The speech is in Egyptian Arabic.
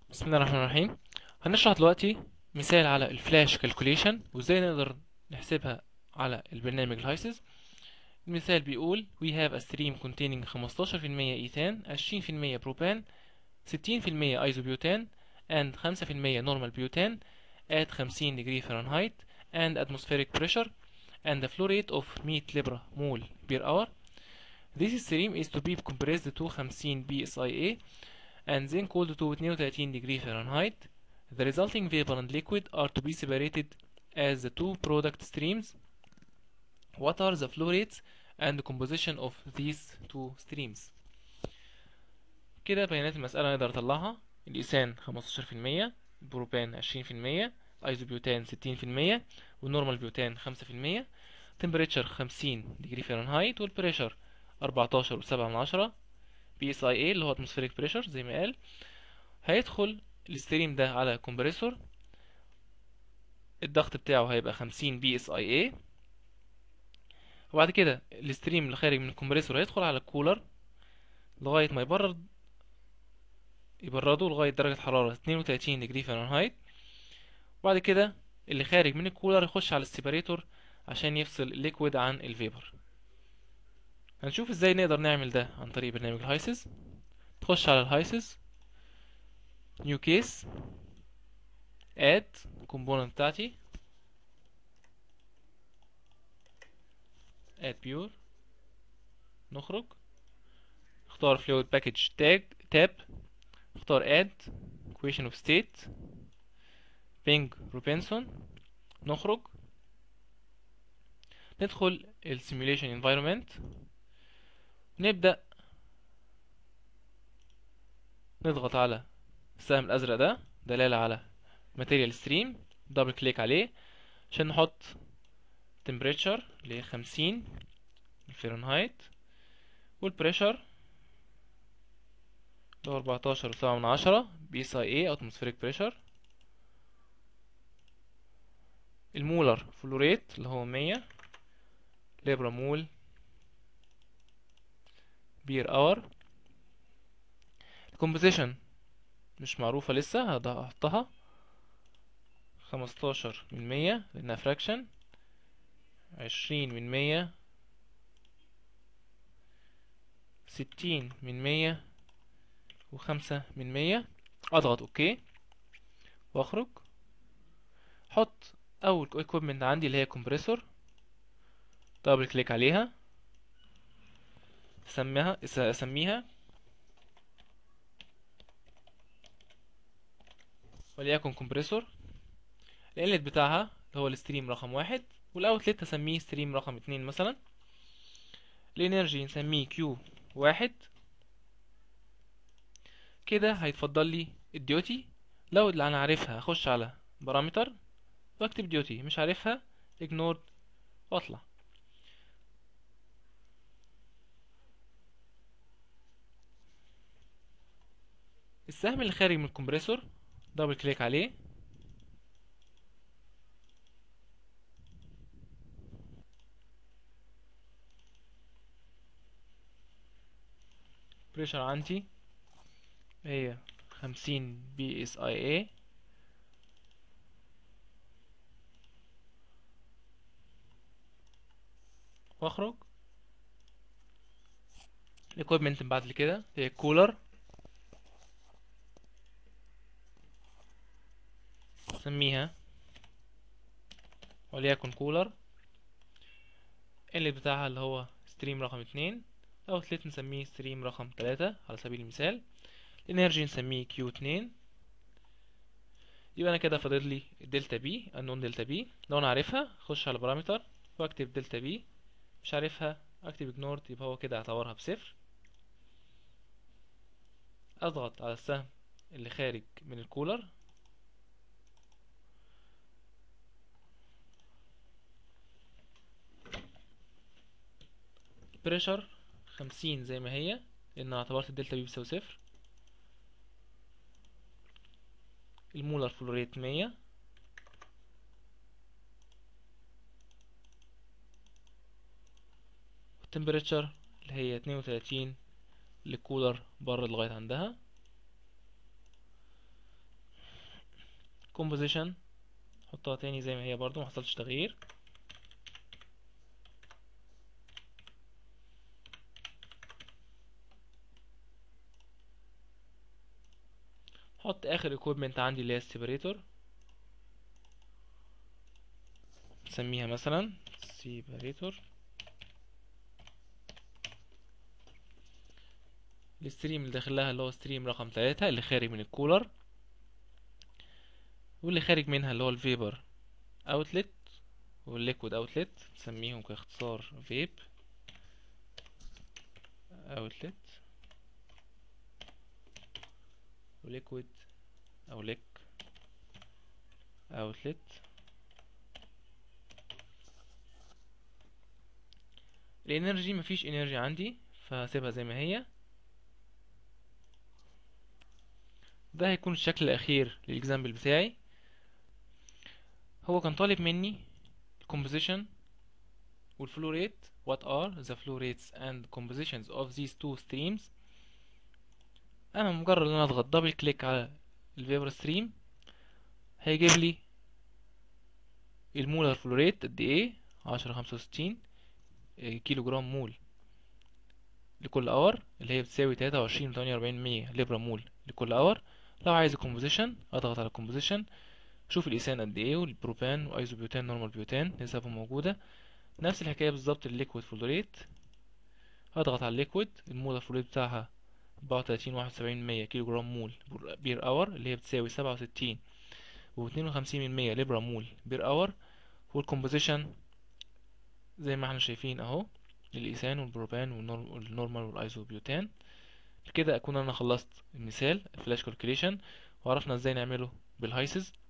بسم الله الرحمن الرحيم هنشرح دلوقتي مثال على الفلاش كالكوليشن وازاي نقدر نحسبها على البرنامج الهايسز المثال بيقول we have a stream containing 15% ايثان 20% بروبان 60% ايزوبيوتان and 5% normal butane at 50 degree Fahrenheit and atmospheric pressure and the flow rate of 100 libra mole per hour this stream is to be compressed to 50 psia and then cooled to 32 degree Fahrenheit. The resulting vapor and liquid are to be separated as the two product streams. What are the flow rates and the composition of these two streams? كده بيانات المسألة نقدر نطلعها الإيثان 15% البروبان 20% الأيزوبيوتان 60% والنورمال بيوتان 5% temperature 50 degree فahrenheit والبريشر 14 و7 من عشرة بي اس اي اي اللي هو اتموسفيريك بريشر زي ما قال هيدخل الستريم ده على كومبريسور الضغط بتاعه هيبقى 50 بي اس اي اي وبعد كده الستريم اللي خارج من الكمبريسور هيدخل على الكولر لغاية ما يبرد يبرده لغاية درجة حرارة 32 ديجري فahrenheit وبعد كده اللي خارج من الكولر يخش على السيبريتور عشان يفصل الليكويد عن الفيبر هنشوف ازاي نقدر نعمل ده عن طريق برنامج الهايسز تخش على الهايسز نيو كيس اد كومبوننت بتاعتي اد بيور نخرج اختار fluid package tag tab اختار add equation of state ping روبنسون نخرج ندخل ال simulation environment نبدأ نضغط على السهم الأزرق ده دلالة على material stream دبل كليك عليه عشان نحط temperature ل 50 فahrenheit والبريشر اللي هو 14 وسبعة من عشرة بي اس اي اي atmospheric pressure المولر فلوريت اللي هو 100 ليبرا مول بير اور الكومبوزيشن مش معروفة لسه هحطها خمستاشر من مية لأنها فراكشن عشرين من مية ستين من مية وخمسة من مية أضغط أوكي وأخرج حط أول equipment عندي اللي هي كومبريسور دبل كليك عليها اسميها اسميها وليكن كومبريسور الانلت بتاعها اللي هو الستريم رقم واحد والاوتلت هسميه ستريم رقم اتنين مثلا الانرجي نسميه كيو واحد كده هيتفضل لي الديوتي لو اللي انا عارفها اخش على بارامتر واكتب ديوتي مش عارفها ignored واطلع السهم اللي خارج من الكمبريسور دبل كليك عليه بريشر عندي هي خمسين بي اس اي اي واخرج الاكويبمنت بعد كده هي كولر نسميها وليكن كولر اللي بتاعها اللي هو ستريم رقم اتنين او تلت نسميه ستريم رقم تلاتة على سبيل المثال الانرجي نسميه كيو اتنين يبقى انا كده فاضل لي الدلتا بي النون دلتا بي لو انا عارفها اخش على بارامتر واكتب دلتا بي مش عارفها اكتب اجنورد يبقى هو كده اعتبرها بصفر اضغط على السهم اللي خارج من الكولر بريشر خمسين زي ما هي لان اعتبرت الدلتا بي بيساوي صفر المولر فلوريت مية التمبريتشر اللي هي اتنين وتلاتين للكولر بره لغاية عندها composition حطها تاني زي ما هي برضو محصلش تغيير حط اخر equipment عندي اللي هي السيبريتور نسميها مثلا سيبريتور الستريم اللي داخلها اللي هو ستريم رقم تلاتة اللي خارج من الكولر واللي خارج منها اللي هو الفيبر اوتلت والليكويد اوتلت نسميهم كاختصار فيب اوتلت وليكويد او ليك اوتلت الانرجي مفيش انرجي عندي فهسيبها زي ما هي ده هيكون الشكل الاخير للاكزامبل بتاعي هو كان طالب مني composition والفلو ريت what are the flow rates and compositions of these two streams انا مجرد ان انا اضغط دبل كليك على الفيبر ستريم هيجيب لي المولر فلو ريت قد ايه عشرة خمسة وستين كيلو جرام مول لكل اور اللي هي بتساوي تلاتة وعشرين وتمانية وأربعين مية ليبرا مول لكل اور لو عايز الكومبوزيشن اضغط على الكومبوزيشن شوف الايثان قد ايه والبروبان وايزوبيوتان نورمال بيوتان نسبهم موجوده نفس الحكايه بالظبط الليكويد فلوريت هضغط على الليكويد المولر فلوريت بتاعها أربعة وتلاتين واحد وسبعين مية كيلو جرام مول بير اور اللي هي بتساوي سبعة وستين واتنين وخمسين من مية ليبرا مول بير اور والكومبوزيشن زي ما احنا شايفين اهو الايثان والبروبان والنورمال والايزوبيوتان بكده اكون انا خلصت المثال الفلاش كالكوليشن وعرفنا ازاي نعمله بالهايسز